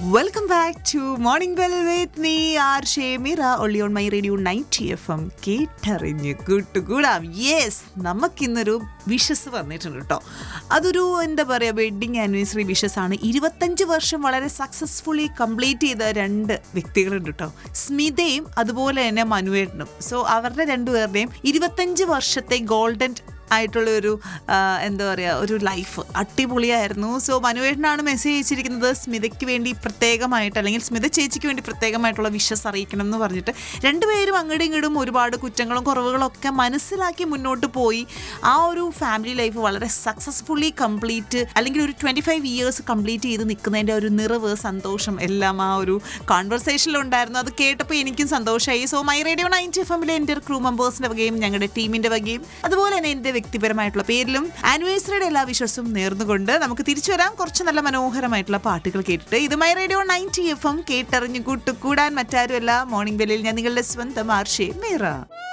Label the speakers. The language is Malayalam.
Speaker 1: welcome back to morning bell with me R Shemira ഒള്ളി on my radio ninety F M കേട്ടറിഞ്ഞ് കൂട്ടുകൂടാം യെസ് നമുക്കിന്നൊരു വിഷസ് വന്നിട്ടുണ്ട് കേട്ടോ അതൊരു എന്താ പറയുക വെഡിങ് ആനിവേഴ്സറി വിഷസ് ആണ് ഇരുപത്തഞ്ച് വർഷം വളരെ സക്സസ്ഫുള്ളി കംപ്ലീറ്റ് ചെയ്ത രണ്ട് വ്യക്തികളുണ്ട് കേട്ടോ സ്മിതയും അതുപോലെ തന്നെ മനുവേട്ടനും സോ അവരുടെ രണ്ടുപേരുടെയും ഇരുപത്തഞ്ച് വർഷത്തെ ഗോൾഡൻ ആയിട്ടുള്ള ഒരു ആ, എന്താ പറയുക ഒരു ലൈഫ് അടിപൊളിയായിരുന്നു സോ മനുവേട്ടനാണ് മെസ്സേജ് അയച്ചിരിക്കുന്നത് സ്മിതയ്ക്ക് വേണ്ടി പ്രത്യേകമായിട്ട് അല്ലെങ്കിൽ സ്മിത ചേച്ചിക്ക് വേണ്ടി പ്രത്യേകമായിട്ടുള്ള വിശ്വസ് അറിയിക്കണം എന്ന് പറഞ്ഞിട്ട് രണ്ടുപേരും അങ്ങോട്ടും ഇങ്ങോട്ടും ഒരുപാട് കുറ്റങ്ങളും കുറവുകളും ഒക്കെ മനസ്സിലാക്കി മുന്നോട്ട് പോയി ആ ഒരു ഫാമിലി ലൈഫ് വളരെ സക്സസ്ഫുള്ളി കംപ്ലീറ്റ് അല്ലെങ്കിൽ ഒരു ട്വൻറ്റി ഫൈവ് ഇയേഴ്സ് കംപ്ലീറ്റ് ചെയ്ത് നിൽക്കുന്നതിൻ്റെ ഒരു നിറവ് സന്തോഷം എല്ലാം ആ ഒരു കോൺവെർസേഷനിൽ ഉണ്ടായിരുന്നു അത് കേട്ടപ്പോൾ എനിക്കും സന്തോഷമായി so my radio ninety F എമ്മിലെ എൻ്റെ ക്രൂ മെമ്പേഴ്സിൻ്റെ വകയും ഞങ്ങളുടെ ടീമിൻ്റെ വകയും അതുപോലെ തന്നെ എൻ്റെ വ്യക്തിപരമായിട്ടുള്ള പേരിലും ആനിവേഴ്സറിയുടെ എല്ലാ വിശ്വസും നേർന്നുകൊണ്ട് നമുക്ക് തിരിച്ചു വരാം കുറച്ച് നല്ല മനോഹരമായിട്ടുള്ള പാട്ടുകൾ കേട്ടിട്ട് ഇത് my radio ninety F M കേട്ടറിഞ്ഞു കൂട്ടുകൂടാൻ മറ്റാരുമല്ല മോർണിംഗ് ബെല്ലിൽ ഞാൻ നിങ്ങളുടെ സ്വന്തം ആർഷേ മീറ